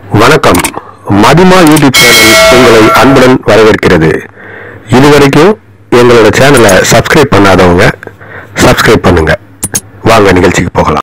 வணக்கம் மதிமா YouTube channel உங்களை அன்புடன் வரவேற்கிறது இதுவரைக்கும் எங்களோட சேனலை சப்ஸ்கிரைப் பண்ணாதவங்க சப்ஸ்கிரைப் பண்ணுங்க வாங்க நிகழ்ச்சிக்கு போகலாம்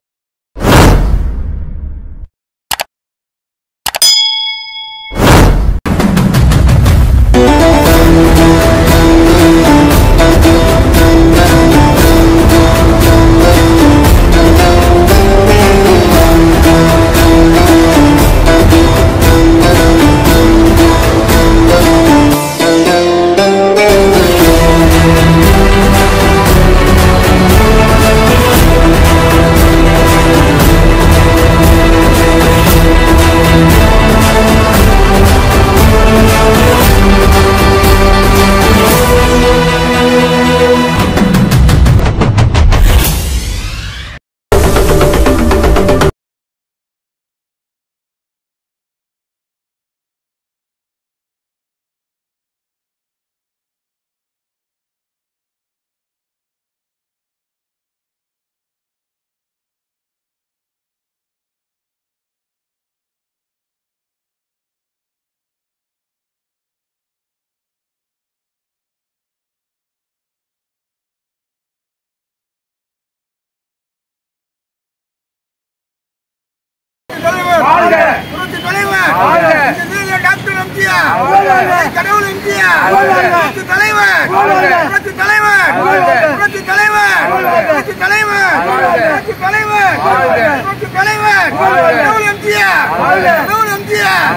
தலைவர் வாழ்க! புரட்சி தலைவர் வாழ்க! இந்த வீர டாக்டர் எம்ஜிஆர் வாழ்க! கடவுள் எம்ஜிஆர் வாழ்க! புரட்சி தலைவர் வாழ்க! புரட்சி தலைவர் வாழ்க! புரட்சி தலைவர் வாழ்க! புரட்சி தலைவர் வாழ்க! புரட்சி தலைவர் வாழ்க! புரட்சி தலைவர் வாழ்க! கடவுள் எம்ஜிஆர் வாழ்க! கடவுள் எம்ஜிஆர்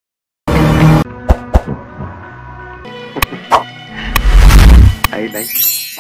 I like